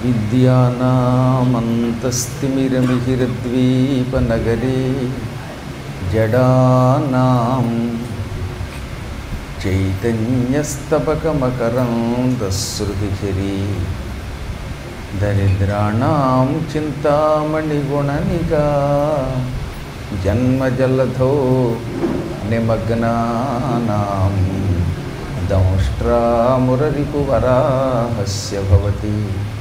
విద్యానామంతస్తిమిరమిహిరద్వీపనగరే జడానాం చైతన్యస్తపకమకరందశ్రుతిఝరీ దరిద్రాణం చింతామణిగుణనిగా జన్మజలధో నిమగ్నానాం దంష్ట్రామురరిపువరాహస్య భవతి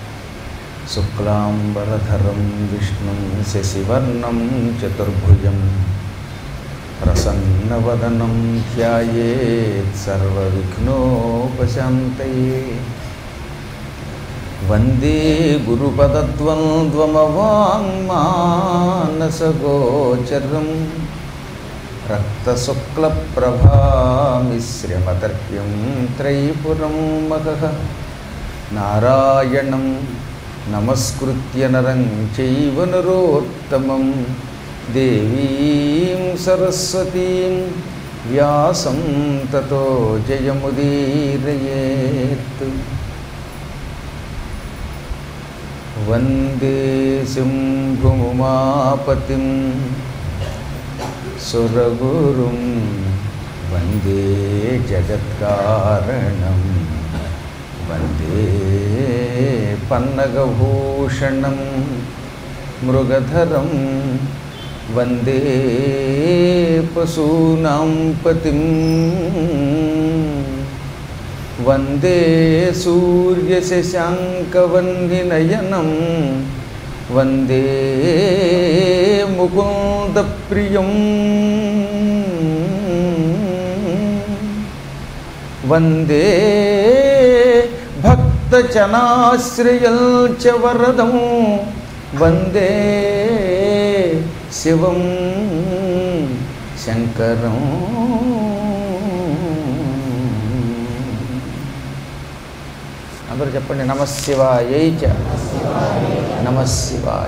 శుక్లాంబరధరం విష్ణుం శశివర్ణం చతుర్భుజం ప్రసన్నవదనం ధ్యాయేత్ సర్వవిఘ్నోపశాంతయే వందే గురుపదద్వంద్వమవాङ्మానసగోచరం రక్తశుక్లప్రభామిశ్రమతర్క్యం త్రైపురం మగః నారాయణం నమస్కృత్య నరం చైవ నరోత్తమం దేవీం సరస్వతీం వ్యాసం తతో జయముదీరయేత్ వందే శంభుముమాపతిం సురగురుం వందే జగత్కారణం వందే పన్నగభూషణం మృగధరం వందే పశూనాం పతిం వందే సూర్యశశాంకవన్నినయనం వందే ముకుందప్రియం వందే భక్తచనాశ్రయం చ వరదం వందే శివం శంకరం అందరూ చెప్పండి నమశివాయ చ నమశివాయ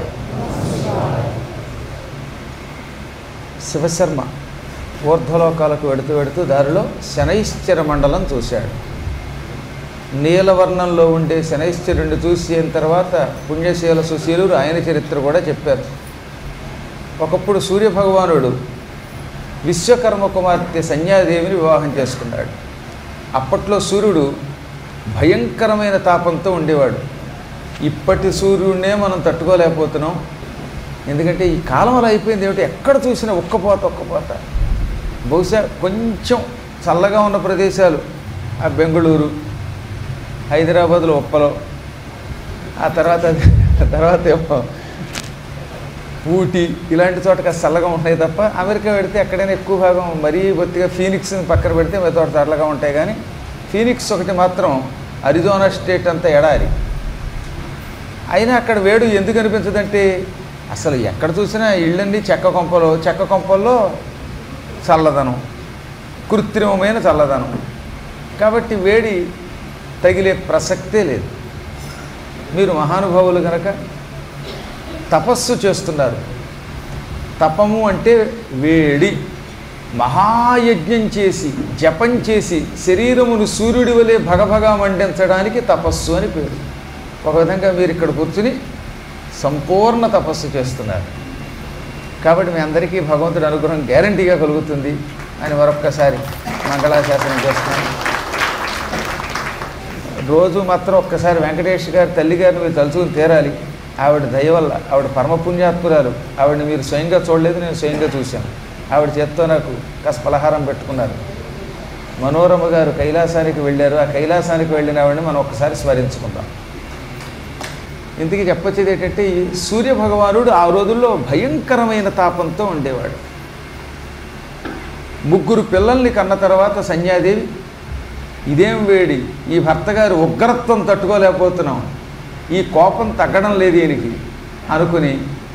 శివశర్మ ఊర్ధ్వలోకాలకు వెడుతూ వెడుతూ దారిలో శనైశ్చర మండలం చూశాడు నీలవర్ణంలో ఉండే శనైశ్చరుణ్ణి చూసి అయిన తర్వాత పుణ్యశీల సుశీలురు ఆయన చరిత్ర కూడా చెప్పారు ఒకప్పుడు సూర్యభగవానుడు విశ్వకర్మ కుమార్తె సంధ్యాదేవిని వివాహం చేసుకున్నాడు అప్పట్లో సూర్యుడు భయంకరమైన తాపంతో ఉండేవాడు ఇప్పటి సూర్యుడినే మనం తట్టుకోలేకపోతున్నాం ఎందుకంటే ఈ కాలం అలా అయిపోయింది ఏమిటి ఎక్కడ చూసినా ఒక్కపోత ఒక్కపోత బహుశా కొంచెం చల్లగా ఉన్న ప్రదేశాలు ఆ బెంగళూరు హైదరాబాద్లో ఉప్పలో ఆ తర్వాత తర్వాత ఏమో ఊటీ ఇలాంటి చోట కాస్త చల్లగా ఉంటాయి తప్ప అమెరికా పెడితే ఎక్కడైనా ఎక్కువ భాగం మరీ బొత్తిగా ఫీనిక్స్ పక్కన పెడితే మిగతా చోట చల్లగా ఉంటాయి కానీ ఫీనిక్స్ ఒకటి మాత్రం అరిజోనా స్టేట్ అంతా ఎడారి అయినా అక్కడ వేడు ఎందుకు అనిపించదంటే అసలు ఎక్కడ చూసినా ఇళ్ళన్నీ చెక్క కొంపలు చెక్క కొంపల్లో చల్లదనం కృత్రిమమైన చల్లదనం కాబట్టి వేడి తగిలే ప్రసక్తే లేదు మీరు మహానుభావులు కనుక తపస్సు చేస్తున్నారు తపము అంటే వేడి మహాయజ్ఞం చేసి జపం చేసి శరీరమును సూర్యుడి వలె భగభగా మండించడానికి తపస్సు అని పేరు ఒక విధంగా మీరు ఇక్కడ కూర్చుని సంపూర్ణ తపస్సు చేస్తున్నారు కాబట్టి మీ అందరికీ భగవంతుడి అనుగ్రహం గ్యారంటీగా కలుగుతుంది అని మరొక్కసారి మంగళాశాసనం చేస్తున్నాను రోజు మాత్రం ఒక్కసారి వెంకటేష్ గారి తల్లి గారిని మీరు తలుచుకుని తీరాలి ఆవిడ దయ వల్ల ఆవిడ పరమపుణ్యాత్మురాలు ఆవిడని మీరు స్వయంగా చూడలేదు నేను స్వయంగా చూశాను ఆవిడ చేత్తో నాకు కాస్త పలహారం పెట్టుకున్నారు మనోరమ గారు కైలాసానికి వెళ్ళారు ఆ కైలాసానికి వెళ్ళిన ఆవిడని మనం ఒక్కసారి స్మరించుకుందాం ఇంతకీ చెప్పొచ్చేది ఏంటంటే ఈ సూర్య భగవానుడు ఆ రోజుల్లో భయంకరమైన తాపంతో ఉండేవాడు ముగ్గురు పిల్లల్ని కన్న తర్వాత సంధ్యాదేవి ఇదేం వేడి ఈ భర్త గారు ఉగ్రత్వం తట్టుకోలేకపోతున్నాం ఈ కోపం తగ్గడం లేదు ఈయనకి అనుకుని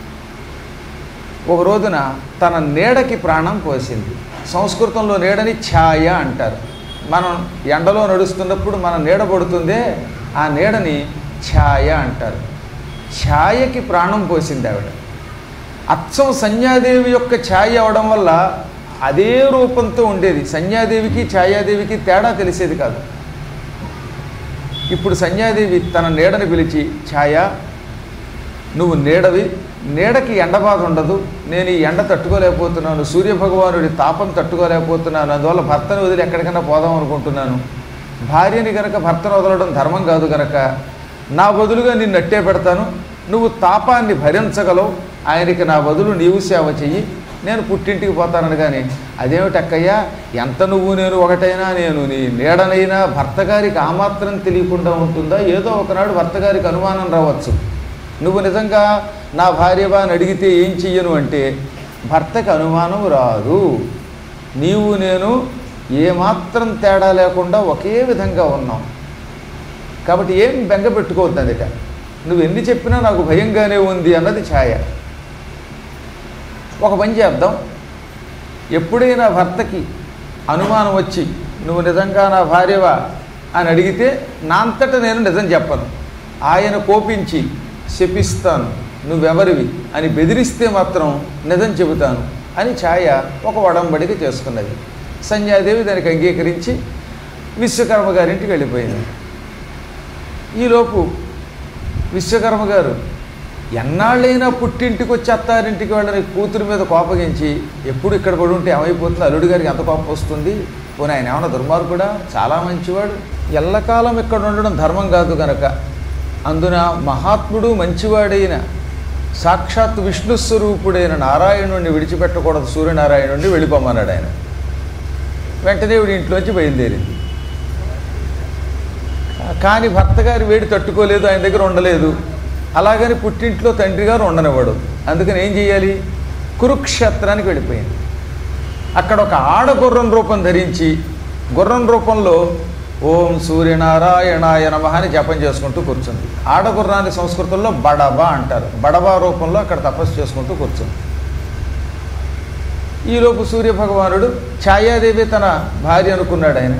ఒక రోజున తన నీడకి ప్రాణం పోసింది సంస్కృతంలో నీడని ఛాయ అంటారు మనం ఎండలో నడుస్తున్నప్పుడు మన నీడ పడుతుందే ఆ నీడని ఛాయ అంటారు ఛాయకి ప్రాణం పోసింది ఆవిడ అచ్చం సంధ్యాదేవి యొక్క ఛాయ అవడం వల్ల అదే రూపంతో ఉండేది సంధ్యాదేవికి ఛాయాదేవికి తేడా తెలిసేది కాదు ఇప్పుడు సంధ్యాదేవి తన నీడని పిలిచి ఛాయ నువ్వు నీడవి నీడకి ఎండబాధ ఉండదు నేను ఈ ఎండ తట్టుకోలేకపోతున్నాను సూర్యభగవానుడి తాపం తట్టుకోలేకపోతున్నాను అందువల్ల భర్తను వదిలి ఎక్కడికైనా పోదాం అనుకుంటున్నాను భార్యని గనక భర్తను వదలడం ధర్మం కాదు గనక నా బదులుగా నిన్ను అట్టే పెడతాను నువ్వు తాపాన్ని భరించగలవు ఆయనకి నా బదులు నీవు సేవ చెయ్యి నేను పుట్టింటికి పోతానని కానీ అదేమిటక్కయ్యా ఎంత నువ్వు నేను ఒకటైనా నేను నీ నీడనైనా భర్త గారికి ఆ మాత్రం తెలియకుండా ఉంటుందా ఏదో ఒకనాడు భర్త గారికి అనుమానం రావచ్చు నువ్వు నిజంగా నా భార్యవా అని అడిగితే ఏం చెయ్యను అంటే భర్తకి అనుమానం రాదు నీవు నేను ఏమాత్రం తేడా లేకుండా ఒకే విధంగా ఉన్నాం కాబట్టి ఏం బెంగ పెట్టుకోవద్దు అందుట నువ్వు ఎన్ని చెప్పినా నాకు భయంగానే ఉంది అన్నది ఛాయ ఒక పని చేద్దాం ఎప్పుడైనా భర్తకి అనుమానం వచ్చి నువ్వు నిజంగా నా భార్యవా అని అడిగితే నా అంతటా నేను నిజం చెప్పను ఆయన కోపించి శపిస్తాను నువ్వెవరివి అని బెదిరిస్తే మాత్రం నిజం చెబుతాను అని ఛాయ ఒక వడంబడిక చేసుకున్నది సంధ్యాదేవి దానికి అంగీకరించి విశ్వకర్మ గారింటికి వెళ్ళిపోయింది ఈలోపు విశ్వకర్మ గారు ఎన్నాళ్ళైనా పుట్టింటికి వచ్చి అత్తారింటికి వెళ్ళని కూతురు మీద కోపగించి ఎప్పుడు ఇక్కడ పడి ఉంటే ఏమైపోతుంది అల్లుడి గారికి ఎంత కోపం వస్తుంది పోనీ ఆయన ఏమన్నా దుర్మార్గుడా చాలా మంచివాడు ఎల్లకాలం ఇక్కడ ఉండడం ధర్మం కాదు గనక అందున మహాత్ముడు మంచివాడైన సాక్షాత్ విష్ణు స్వరూపుడైన నారాయణుడిని విడిచిపెట్టకూడదు సూర్యనారాయణుడిని వెళ్ళిపోమన్నాడు ఆయన వెంటనే వీడి ఇంట్లోంచి బయలుదేరింది కానీ భర్త గారి వేడి తట్టుకోలేదు ఆయన దగ్గర ఉండలేదు అలాగని పుట్టింట్లో తండ్రి గారు ఉండనివ్వడు అందుకని ఏం చేయాలి కురుక్షేత్రానికి వెళ్ళిపోయింది అక్కడ ఒక ఆడ గుర్రం రూపం ధరించి గుర్రం రూపంలో ఓం సూర్యనారాయణాయ నమ అని జపం చేసుకుంటూ కూర్చుంది ఆడ గుర్రాన్ని సంస్కృతంలో బడబా అంటారు బడబా రూపంలో అక్కడ తపస్సు చేసుకుంటూ కూర్చుంది ఈలోపు సూర్యభగవానుడు ఛాయాదేవి తన భార్య అనుకున్నాడు ఆయన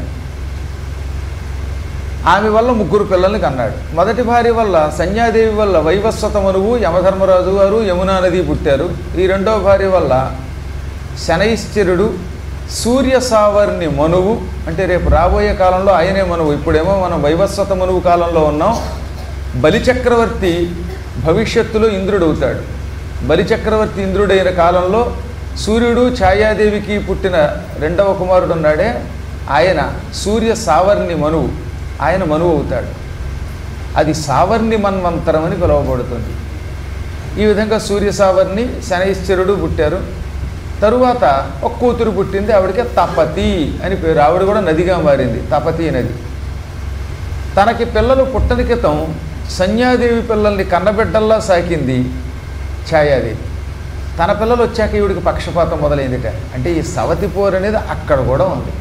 ఆమె వల్ల ముగ్గురు పిల్లల్ని కన్నాడు మొదటి భార్య వల్ల సంధ్యాదేవి వల్ల వైవస్వత మనువు యమధర్మరాజు గారు యమునా నది పుట్టారు ఈ రెండవ భార్య వల్ల శనైశ్చరుడు సూర్య సావర్ణి మనువు అంటే రేపు రాబోయే కాలంలో ఆయనే మనువు ఇప్పుడేమో మనం వైవస్వత మనువు కాలంలో ఉన్నాం బలిచక్రవర్తి భవిష్యత్తులో ఇంద్రుడు అవుతాడు బలిచక్రవర్తి ఇంద్రుడైన కాలంలో సూర్యుడు ఛాయాదేవికి పుట్టిన రెండవ కుమారుడు ఉన్నాడే ఆయన సూర్య సావర్ణి మనువు ఆయన మనువు అవుతాడు అది సావర్ణి మన్వంతరం అని పిలువబడుతుంది ఈ విధంగా సూర్య సావర్ణి శనైశ్వరుడు పుట్టారు తరువాత ఒక కూతురు పుట్టింది ఆవిడకి తపతి అని పేరు ఆవిడ కూడా నదిగా మారింది తపతి నది తనకి పిల్లలు పుట్టని క్రితం సంధ్యాదేవి పిల్లల్ని కన్నబిడ్డల్లా సాకింది ఛాయాదేవి తన పిల్లలు వచ్చాక ఈవిడికి పక్షపాతం మొదలైందిట అంటే ఈ సవతి పోరు అనేది అక్కడ కూడా ఉంది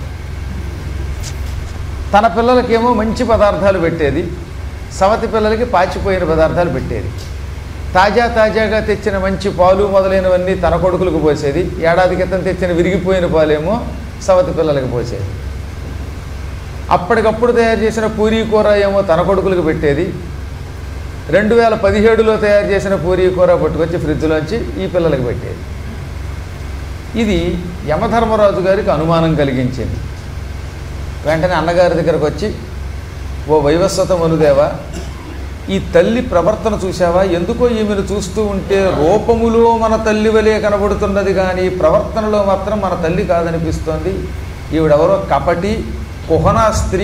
తన పిల్లలకేమో మంచి పదార్థాలు పెట్టేది సవతి పిల్లలకి పాచిపోయిన పదార్థాలు పెట్టేది తాజా తాజాగా తెచ్చిన మంచి పాలు మొదలైనవన్నీ తన కొడుకులకు పోసేది ఏడాది క్రితం తెచ్చిన విరిగిపోయిన పాలేమో సవతి పిల్లలకి పోసేది అప్పటికప్పుడు తయారు చేసిన పూరీ కూర ఏమో తన కొడుకులకు పెట్టేది రెండు వేల పదిహేడులో తయారు చేసిన పూరీ కూర పట్టుకొచ్చి ఫ్రిడ్జ్లోంచి ఈ పిల్లలకి పెట్టేది ఇది యమధర్మరాజు గారికి అనుమానం కలిగించింది వెంటనే అన్నగారి దగ్గరకు వచ్చి ఓ వైవస్వత మనుదేవా ఈ తల్లి ప్రవర్తన చూసావా ఎందుకో ఈమెను చూస్తూ ఉంటే రూపములో మన తల్లి వలె కనబడుతున్నది కానీ ప్రవర్తనలో మాత్రం మన తల్లి కాదనిపిస్తోంది ఈవిడెవరో కపటి కుహనా స్త్రీ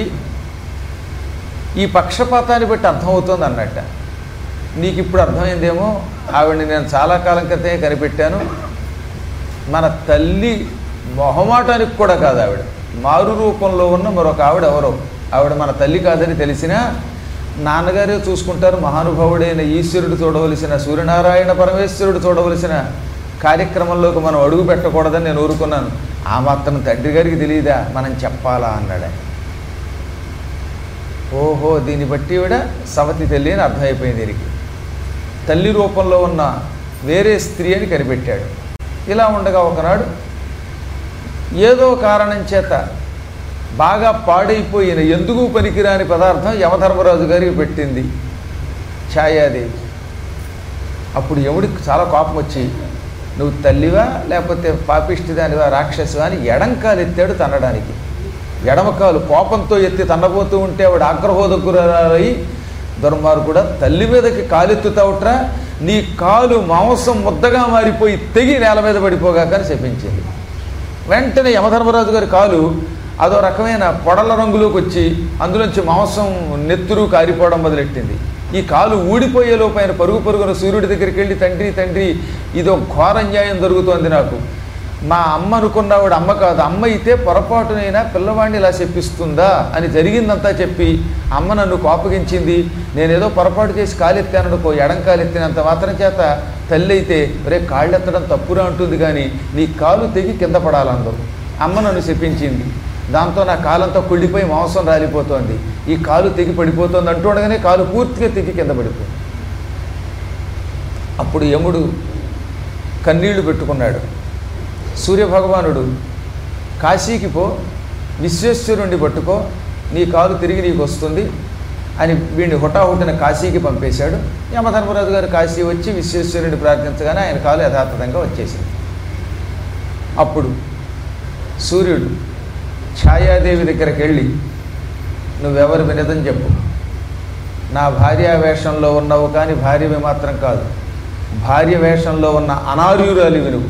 ఈ పక్షపాతాన్ని బట్టి అర్థమవుతోంది అన్నట్ట నీకు ఇప్పుడు అర్థమైందేమో ఆవిడని నేను చాలా కాలం క్రితమే కనిపెట్టాను మన తల్లి మొహమాటానికి కూడా కాదు ఆవిడ మారు రూపంలో ఉన్న మరొక ఆవిడ ఎవరో ఆవిడ మన తల్లి కాదని తెలిసినా నాన్నగారే చూసుకుంటారు మహానుభావుడైన ఈశ్వరుడు చూడవలసిన సూర్యనారాయణ పరమేశ్వరుడు చూడవలసిన కార్యక్రమంలోకి మనం అడుగు పెట్టకూడదని నేను ఊరుకున్నాను ఆ మాత్రం తండ్రి గారికి తెలియదా మనం చెప్పాలా అన్నాడు ఆయన. ఓహో దీన్ని బట్టి ఈవిడ సవతి తల్లి అని అర్థమైపోయింది దీనికి తల్లి రూపంలో ఉన్న వేరే స్త్రీ అని కనిపెట్టాడు ఇలా ఉండగా ఒకనాడు ఏదో కారణం చేత బాగా పాడైపోయిన ఎందుకు పనికిరాని పదార్థం యమధర్మరాజు గారికి పెట్టింది ఛాయాదేవి అప్పుడు యముడికి చాలా కోపం వచ్చి నువ్వు తల్లివా లేకపోతే పాపిష్టిదానివా రాక్షసువా అని ఎడంకాలు ఎత్తాడు తనడానికి ఎడమకాలు కోపంతో ఎత్తి తన్నబోతూ ఉంటే ఆవిడ ఆగ్రహోదగ్గురై దుర్మార్గుడ తల్లి మీదకి కాలెత్తుతావుట్రా నీ కాలు మాంసం ముద్దగా మారిపోయి తెగి నేల మీద పడిపోగాక అని చెప్పించింది వెంటనే యమధర్మరాజు గారి కాలు అదో రకమైన పొడల రంగులోకి వచ్చి అందులోంచి మాంసం నెత్తురు కారిపోవడం మొదలెట్టింది ఈ కాలు ఊడిపోయే లోపైన పరుగు పరుగున సూర్యుడి దగ్గరికి వెళ్ళి తండ్రి తండ్రి ఇదో ఘోర అన్యాయం జరుగుతోంది నాకు మా అమ్మ అనుకున్నవాడు అమ్మ కాదు అమ్మ అయితే పొరపాటునైనా పిల్లవాడిని ఇలా చెప్పిస్తుందా అని జరిగిందంతా చెప్పి అమ్మ నన్ను కోపగించింది నేనేదో పొరపాటు చేసి కాలెత్తాననుకో ఎడం కాలెత్తినంత మాత్రం చేత తల్లి అయితే రే కాళ్ళెత్తడం తప్పురా అంటుంది కానీ నీ కాలు తెగి కింద పడాలందరూ అమ్మ నన్ను చెప్పించింది దాంతో నా కాలంతో కుళ్ళిపోయి మాంసం రాలిపోతోంది ఈ కాలు తెగి పడిపోతుంది అంటుండగానే కాలు పూర్తిగా తెగి కింద పడిపోయింది అప్పుడు యముడు కన్నీళ్లు పెట్టుకున్నాడు సూర్యభగవానుడు కాశీకి పో విశ్వేశ్వరుణ్ణి పట్టుకో నీ కాలు తిరిగి నీకు వస్తుంది అని వీడిని హుటాహుటిన కాశీకి పంపేశాడు యమధర్మరాజు గారు కాశీ వచ్చి విశ్వేశ్వరుని ప్రార్థించగానే ఆయన కాలు యథాతథంగా వచ్చేసింది అప్పుడు సూర్యుడు ఛాయాదేవి దగ్గరికి వెళ్ళి నువ్వెవరు వినదని చెప్పు నా భార్య వేషంలో ఉన్నావు కానీ భార్యవి మాత్రం కాదు భార్య వేషంలో ఉన్న అనార్యురాలివి నువ్వు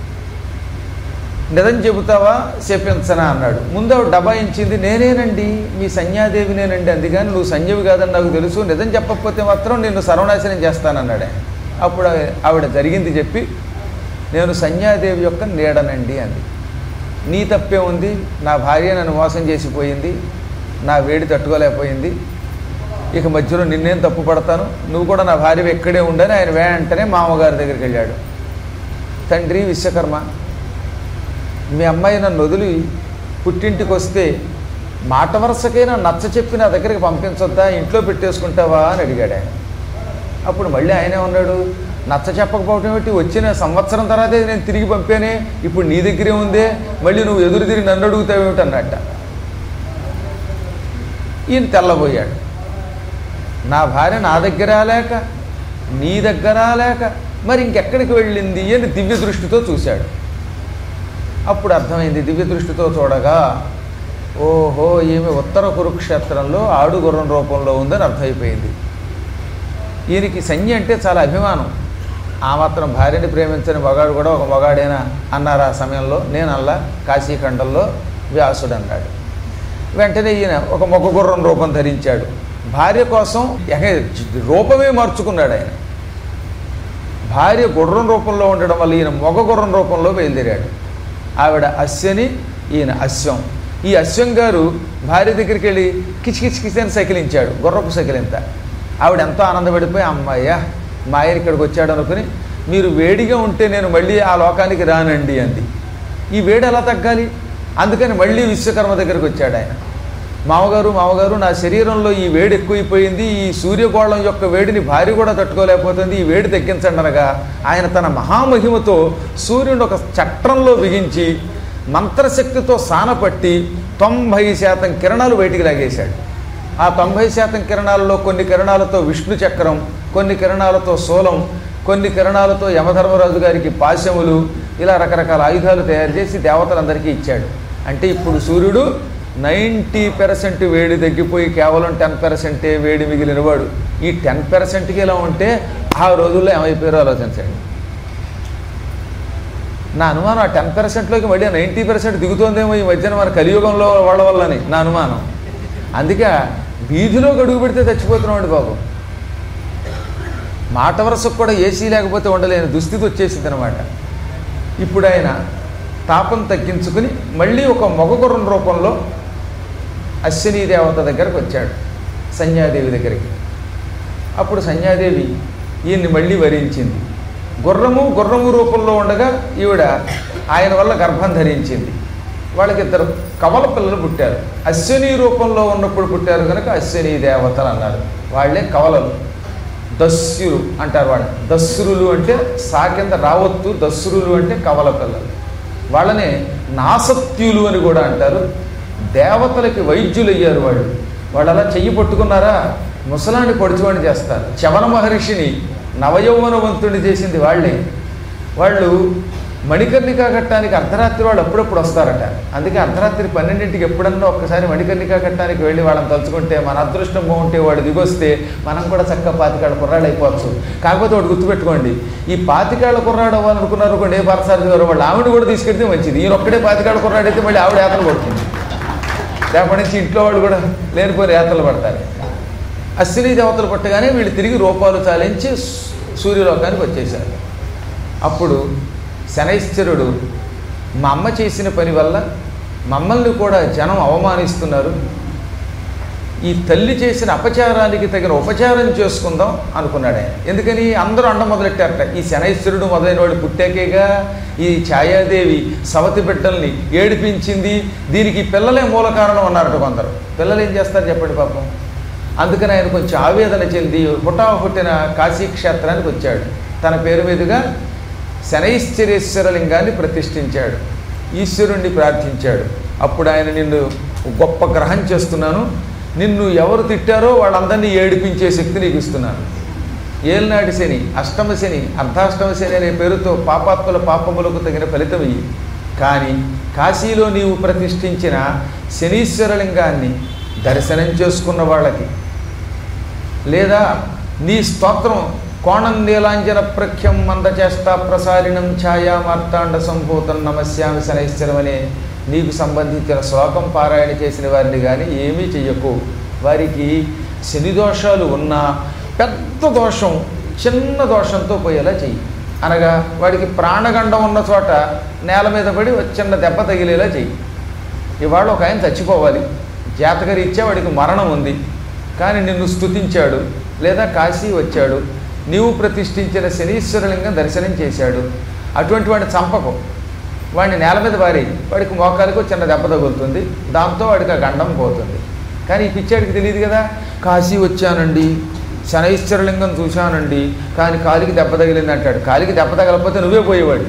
నిజం చెబుతావా చెప్పించనా అన్నాడు ముందు ఆవిడ డబాయించింది నేనేనండి మీ సంధ్యాదేవినేనండి అందుకని నువ్వు సంజీవి కాదని నాకు తెలుసు నిజం చెప్పకపోతే మాత్రం నిన్ను సర్వనాశనం చేస్తానన్నాడు ఆయన అప్పుడు ఆవి- ఆవిడ జరిగింది చెప్పి నేను సంధ్యాదేవి యొక్క నీడనండి అంది నీ తప్పే ఉంది నా భార్య నన్ను మోసం చేసిపోయింది నా వేడి తట్టుకోలేకపోయింది ఇక మధ్యలో నిన్నేం తప్పు పడతాను నువ్వు కూడా నా భార్య ఎక్కడే ఉండని ఆయన వెంటనే మామగారి దగ్గరికి వెళ్ళాడు తండ్రి విశ్వకర్మ మీ అమ్మాయి నన్ను వదిలి పుట్టింటికి వస్తే మాట వరుసకైనా నచ్చ చెప్పి నా దగ్గరికి పంపించొద్దా ఇంట్లో పెట్టేసుకుంటావా అని అడిగాడు ఆయన అప్పుడు మళ్ళీ ఆయనే ఉన్నాడు నచ్చ చెప్పకపోవటం ఏమిటి వచ్చిన సంవత్సరం తర్వాతే నేను తిరిగి పంపానే ఇప్పుడు నీ దగ్గరే ఉందే మళ్ళీ నువ్వు ఎదురు తిరిగి నన్ను అడుగుతావేమిటి అన్నట్ట ఈయన తెల్లబోయాడు నా భార్య నా దగ్గర లేక నీ దగ్గర లేక మరి ఇంకెక్కడికి వెళ్ళింది అని దివ్య దృష్టితో చూశాడు అప్పుడు అర్థమైంది దివ్య దృష్టితో చూడగా ఓహో ఈమె ఉత్తర కురుక్షేత్రంలో ఆడుగుర్రం రూపంలో ఉందని అర్థమైపోయింది ఈయనకి సంజ్ఞ అంటే చాలా అభిమానం ఆ మాత్రం భార్యని ప్రేమించని మగాడు కూడా ఒక మగాడేనా అన్నారు ఆ సమయంలో నేను అల్లా కాశీఖండంలో వ్యాసుడు అన్నాడు వెంటనే ఈయన ఒక మొగ గుర్రం రూపం ధరించాడు భార్య కోసం ఎగ- రూపమే మార్చుకున్నాడు ఆయన భార్య గుర్రం రూపంలో ఉండడం వల్ల ఈయన మొగ గుర్రం రూపంలో బయలుదేరాడు ఆవిడ అశ్వని ఈయన అశ్వం ఈ అశ్వం గారు భార్య దగ్గరికి వెళ్ళి కిచకిచ కిచ అని సకిలించాడు గుర్రపు సకిలింత ఆవిడ ఎంతో ఆనందపడిపోయి అమ్మాయ్య మా ఆయన ఇక్కడికి వచ్చాడు అనుకుని మీరు వేడిగా ఉంటే నేను మళ్ళీ ఆ లోకానికి రానండి అంది ఈ వేడి ఎలా తగ్గాలి అందుకని మళ్ళీ విశ్వకర్మ దగ్గరికి వచ్చాడు ఆయన మామగారు మామగారు నా శరీరంలో ఈ వేడి ఎక్కువైపోయింది ఈ సూర్యగోళం యొక్క వేడిని భార్య కూడా తట్టుకోలేకపోతుంది ఈ వేడి తగ్గించండి అనగా ఆయన తన మహామహిమతో సూర్యుని ఒక చట్రంలో బిగించి మంత్రశక్తితో సానపట్టి తొంభై శాతం కిరణాలు బయటికి లాగేశాడు ఆ తొంభై శాతం కిరణాలలో కొన్ని కిరణాలతో విష్ణు చక్రం కొన్ని కిరణాలతో శూలం కొన్ని కిరణాలతో యమధర్మరాజు గారికి పాశములు ఇలా రకరకాల ఆయుధాలు తయారు చేసి దేవతలందరికీ ఇచ్చాడు అంటే ఇప్పుడు సూర్యుడు నైంటీ పర్సెంట్ వేడి తగ్గిపోయి కేవలం టెన్ పర్సెంటే వేడి మిగిలినవాడు ఈ టెన్ పర్సెంట్కి ఇలా ఉంటే ఆ రోజుల్లో ఏమైపోయారో ఆలోచించండి నా అనుమానం ఆ టెన్ పర్సెంట్లోకి మళ్ళీ నైంటీ పర్సెంట్ దిగుతోందేమో ఈ మధ్యన మన కలియుగంలో వాళ్ళ వల్లని నా అనుమానం అందుకే వీధిలో గడుగు పెడితే చచ్చిపోతున్నామండి బాబు మాట వరసకు కూడా ఏసీ లేకపోతే ఉండలేని దుస్థితి వచ్చేసింది అనమాట ఇప్పుడు ఆయన తాపం తగ్గించుకుని మళ్ళీ ఒక మొగగుర్రం రూపంలో అశ్విని దేవత దగ్గరకు వచ్చాడు సంధ్యాదేవి దగ్గరికి అప్పుడు సంధ్యాదేవి ఈయన్ని మళ్ళీ వరించింది గుర్రము గుర్రము రూపంలో ఉండగా ఈవిడ ఆయన వల్ల గర్భం ధరించింది వాళ్ళకి ఇద్దరు కవల పిల్లలు పుట్టారు అశ్విని రూపంలో ఉన్నప్పుడు పుట్టారు కనుక అశ్విని దేవతలు అన్నారు వాళ్ళే కవలలు దస్యులు అంటారు వాళ్ళని దస్రులు అంటే సా కింద రావత్తు దస్రులు అంటే కవల పిల్లలు వాళ్ళనే నాసత్యులు అని కూడా అంటారు దేవతలకి వైద్యులు అయ్యారు వాళ్ళు వాళ్ళు అలా చెయ్యి పట్టుకున్నారా ముసలాన్ని పొడిచివాడిని చేస్తారు చవన మహర్షిని నవయౌవనవంతుడిని చేసింది వాళ్ళే వాళ్ళు మణికర్ణిక ఘట్టానికి అర్ధరాత్రి వాళ్ళు అప్పుడప్పుడు వస్తారట అందుకే అర్ధరాత్రి పన్నెండింటికి ఎప్పుడన్నా ఒక్కసారి మణికర్ణిక ఘట్టానికి వెళ్ళి వాళ్ళని తలుచుకుంటే మన అదృష్టం బాగుంటే వాడు దిగొస్తే మనం కూడా చక్కగా పాతికాళ్ళ కుర్రాడు అయిపోవచ్చు కాకపోతే వాడు గుర్తుపెట్టుకోండి ఈ పాతికాళ్ళ కుర్రాడు అవ్వాలనుకున్నారు అనుకోండి ఏ పరసారి గారు వాళ్ళు ఆవిడ కూడా తీసుకెళ్తే మంచిది ఈయన ఒక్కడే పాతికాళ్ళ కుర్రాడు అయితే మళ్ళీ ఆవిడ యాతలు పడుతుంది రేపటి నుంచి ఇంట్లో వాళ్ళు కూడా లేనిపోయిన యాతలు పడతారు అశ్విని దేవతలు పట్టగానే వీళ్ళు తిరిగి రూపాలు చాలించి సూర్యలోకానికి వచ్చేశారు అప్పుడు శనైశ్చరుడు మా అమ్మ చేసిన పని వల్ల మమ్మల్ని కూడా జనం అవమానిస్తున్నారు ఈ తల్లి చేసిన అపచారానికి తగిన ఉపచారం చేసుకుందాం అనుకున్నాడు ఆయన ఎందుకని అందరూ అండ మొదలెట్టారట ఈ శనైశ్వరుడు మొదలైన వాడు పుట్టాకేగా ఈ ఛాయాదేవి సవతి బిడ్డల్ని ఏడిపించింది దీనికి పిల్లలే మూల కారణం అన్నారట కొందరు పిల్లలు ఏం చేస్తారు చెప్పండి పాపం అందుకని ఆయన కొంచెం ఆవేదన చెంది పుట్టా పుట్టిన కాశీ క్షేత్రానికి వచ్చాడు తన పేరు మీదుగా శనైశ్చరేశ్వర లింగాన్ని ప్రతిష్ఠించాడు ఈశ్వరుణ్ణి ప్రార్థించాడు అప్పుడు ఆయన నిన్ను గొప్ప గ్రహం చేస్తున్నాను నిన్ను ఎవరు తిట్టారో వాళ్ళందరినీ ఏడిపించే శక్తి నీకు ఇస్తున్నాను ఏలినాటి శని అష్టమ శని అర్ధాష్టమ శని అనే పేరుతో పాపాత్మల పాపములకు తగిన ఫలితం ఇయ్యి కానీ కాశీలో నీవు ప్రతిష్ఠించిన శనీశ్వరలింగాన్ని దర్శనం చేసుకున్న వాళ్ళకి లేదా నీ స్తోత్రం కోణం నీలాంజన ప్రఖ్యం మందచేష్ట ప్రసారిణం ఛాయా మార్తాండ సంభూతం నమస్యామి శనైశ్వరం అనే నీకు సంబంధించిన శ్లోకం పారాయణ చేసిన వారిని కానీ ఏమీ చెయ్యకు వారికి శని దోషాలు ఉన్నా పెద్ద దోషం చిన్న దోషంతో పోయేలా చెయ్యి అనగా వాడికి ప్రాణగండం ఉన్న చోట నేల మీద పడి ఒక చిన్న దెబ్బ తగిలేలా చెయ్యి ఇవాళ ఒక ఆయన చచ్చిపోవాలి జాతకరీత్యా వాడికి మరణం ఉంది కానీ నిన్ను స్తుతించాడు లేదా కాశీ వచ్చాడు నీవు ప్రతిష్ఠించిన శనీశ్వరలింగం దర్శనం చేశాడు అటువంటి వాడిని చంపకు వాడిని నేల మీద వారి వాడికి మోకాలకు చిన్న దెబ్బ తగులుతుంది దాంతో వాడికి ఆ గండం పోతుంది కానీ ఈ పిచ్చాడికి తెలియదు కదా కాశీ వచ్చానండి శనైశ్వరలింగం చూశానండి కానీ కాలికి దెబ్బ తగిలింది అంటాడు కాలికి దెబ్బ తగలకపోతే నువ్వే పోయేవాడు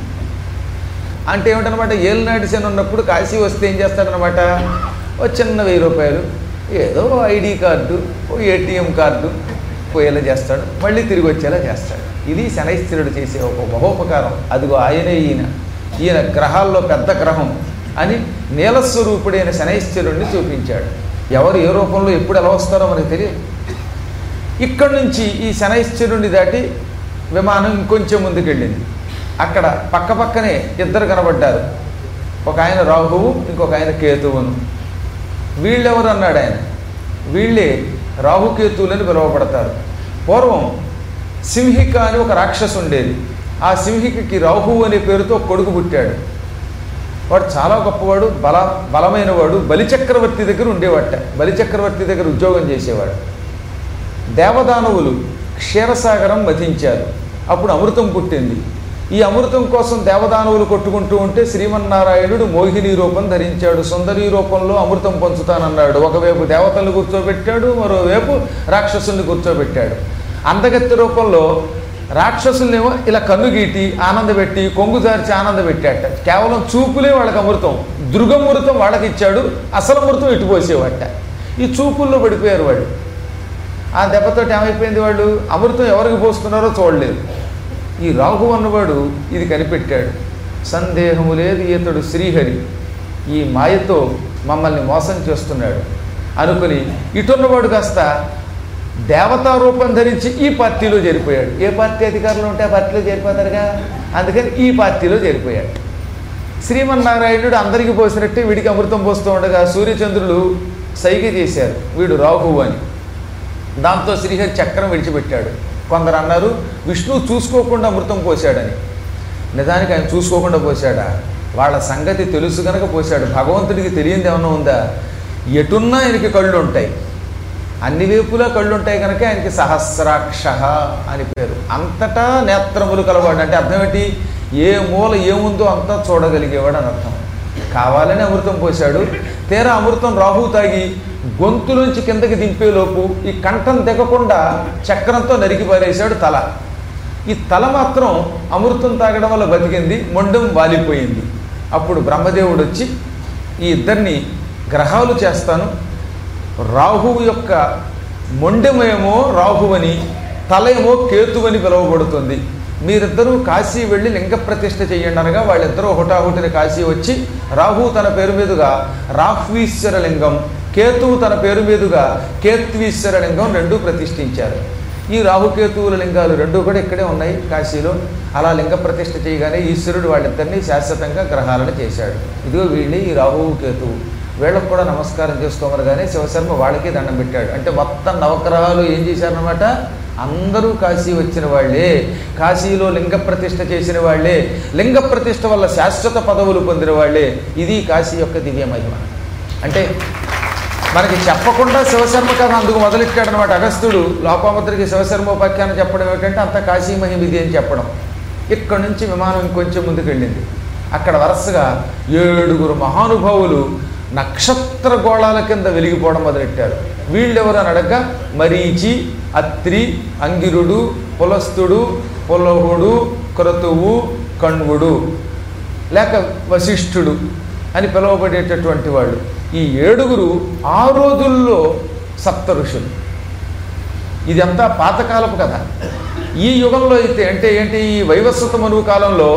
అంటే ఏమిటనమాట ఏలినాటి శని ఉన్నప్పుడు కాశీ వస్తే ఏం చేస్తాడనమాట ఓ చిన్న వెయ్యి రూపాయలు ఏదో ఐడి కార్డు ఓ ఏటీఎం కార్డు పోయేలా చేస్తాడు మళ్ళీ తిరిగి వచ్చేలా చేస్తాడు ఇది శనైశ్వరుడు చేసే ఒక మహోపకారం అదిగో ఆయనే ఈయన ఈయన గ్రహాల్లో పెద్ద గ్రహం అని నీలస్వరూపుడైన శనైశ్వరుడిని చూపించాడు ఎవరు ఏ రూపంలో ఎప్పుడు ఎలా వస్తారో మనకు తెలియదు ఇక్కడి నుంచి ఈ శనైశ్వరుణ్ణి దాటి విమానం ఇంకొంచెం ముందుకెళ్ళింది అక్కడ పక్క పక్కనే ఇద్దరు కనబడ్డారు ఒక ఆయన రాహువు ఇంకొక ఆయన కేతువును వీళ్ళెవరు అన్నాడు ఆయన వీళ్ళే రాహుకేతువులని పిలువబడతారు పూర్వం సింహిక అని ఒక రాక్షసు ఉండేది ఆ సింహికకి రాహువు అనే పేరుతో కొడుకు పుట్టాడు వాడు చాలా గొప్పవాడు బల బలమైన వాడు బలిచక్రవర్తి దగ్గర ఉండేవాట బలిచక్రవర్తి దగ్గర ఉద్యోగం చేసేవాడు దేవదానవులు క్షీరసాగరం మధించారు అప్పుడు అమృతం పుట్టింది ఈ అమృతం కోసం దేవదానవులు కొట్టుకుంటూ ఉంటే శ్రీమన్నారాయణుడు మోహిని రూపం ధరించాడు సుందరి రూపంలో అమృతం పంచుతానన్నాడు ఒకవైపు దేవతలను కూర్చోబెట్టాడు మరోవైపు రాక్షసుల్ని కూర్చోబెట్టాడు అందగత్తి రూపంలో రాక్షసుల్నేమో ఇలా కన్ను గీటి ఆనందపెట్టి కొంగు జార్చి ఆనందపెట్టాట కేవలం చూపులే వాళ్ళకి అమృతం దృగమృతం వాళ్ళకి ఇచ్చాడు అసలు అమృతం ఇటుపోసేవాట ఈ చూపుల్లో పడిపోయారు వాళ్ళు ఆ దెబ్బతోటి ఏమైపోయింది వాళ్ళు అమృతం ఎవరికి పోస్తున్నారో చూడలేదు ఈ రాహు అన్నవాడు ఇది కనిపెట్టాడు సందేహము లేదు ఇతడు శ్రీహరి ఈ మాయతో మమ్మల్ని మోసం చేస్తున్నాడు అనుకుని ఇటున్నవాడు కాస్త దేవతా రూపం ధరించి ఈ పార్టీలో చేరిపోయాడు ఏ పార్టీ అధికారులు ఉంటే ఆ పార్టీలో చేరిపోతారుగా అందుకని ఈ పార్టీలో చేరిపోయాడు శ్రీమన్నారాయణుడు అందరికీ పోసినట్టే వీడికి అమృతం పోస్తూ ఉండగా సూర్యచంద్రులు సైగ చేశారు వీడు రాహువు అని దాంతో శ్రీహరి చక్రం విడిచిపెట్టాడు కొందరు అన్నారు విష్ణువు చూసుకోకుండా అమృతం పోశాడని నిజానికి ఆయన చూసుకోకుండా పోశాడా వాళ్ళ సంగతి తెలుసు కనుక పోశాడు భగవంతుడికి తెలియంది ఏమన్నా ఉందా ఎటున్నా ఆయనకి కళ్ళు ఉంటాయి అన్ని వైపులా కళ్ళు ఉంటాయి కనుక ఆయనకి సహస్రాక్ష అని పేరు అంతటా నేత్రములు కలవాడు అంటే అర్థం ఏంటి ఏ మూల ఏముందో అంతా చూడగలిగేవాడు అని అర్థం కావాలని అమృతం పోశాడు తీరా అమృతం రాహు తాగి గొంతులోంచి కిందకి దింపేలోపు ఈ కంఠం దిగకుండా చక్రంతో నరికి పారేశాడు తల ఈ తల మాత్రం అమృతం తాగడం వల్ల బతికింది మొండం వాలిపోయింది అప్పుడు బ్రహ్మదేవుడు వచ్చి ఈ ఇద్దరిని గ్రహాలు చేస్తాను రాహువు యొక్క మొండెమేమో రాహువని తల ఏమో కేతువని పిలువబడుతుంది మీరిద్దరూ కాశీ వెళ్ళి లింగ ప్రతిష్ఠ చేయండి అనగా వాళ్ళిద్దరూ హుటాహుటిన కాశీ వచ్చి రాహు తన పేరు మీదుగా రాహ్వీశ్వర లింగం కేతువు తన పేరు మీదుగా కేత్వీశ్వర లింగం రెండూ ప్రతిష్ఠించారు ఈ రాహుకేతువుల లింగాలు రెండూ కూడా ఇక్కడే ఉన్నాయి కాశీలో అలా లింగ ప్రతిష్ఠ చేయగానే ఈశ్వరుడు వాళ్ళిద్దరినీ శాశ్వతంగా గ్రహాలను చేశాడు ఇదిగో వీళ్ళే ఈ రాహువు కేతువు వీళ్ళకు కూడా నమస్కారం చేసుకోమనగానే శివశర్మ వాళ్ళకి దండం పెట్టాడు అంటే మొత్తం నవగ్రహాలు ఏం చేశారనమాట అందరూ కాశీ వచ్చిన వాళ్ళే కాశీలో లింగ ప్రతిష్ఠ చేసిన వాళ్ళే లింగ ప్రతిష్ఠ వల్ల శాశ్వత పదవులు పొందిన వాళ్ళే ఇది కాశీ యొక్క దివ్య మహిమ అంటే మనకి చెప్పకుండా శివశర్మ కథ అందుకు మొదలెట్టాడనమాట అగస్త్యుడు లోపాముద్రకి శివశర్మ ఉపాఖ్యానం చెప్పడం ఏమిటంటే అంత కాశీ మహిమ ఇది అని చెప్పడం ఇక్కడి నుంచి విమానం ఇంకొంచెం ముందుకు వెళ్ళింది అక్కడ వరుసగా ఏడుగురు మహానుభావులు నక్షత్ర గోళాల కింద వెలిగిపోవడం మొదలెట్టారు వీళ్ళెవరు అని అడగగా మరీచి అత్రి అంగిరుడు పులస్తుడు పులహుడు క్రతువు కణ్వుడు లేక వశిష్ఠుడు అని పిలువబడేటటువంటి వాళ్ళు ఈ ఏడుగురు ఆ రోజుల్లో సప్త ఋషులు ఇదంతా పాతకాలపు కథ ఈ యుగంలో అయితే అంటే ఏంటి ఈ వైవస్వత మనువు కాలంలో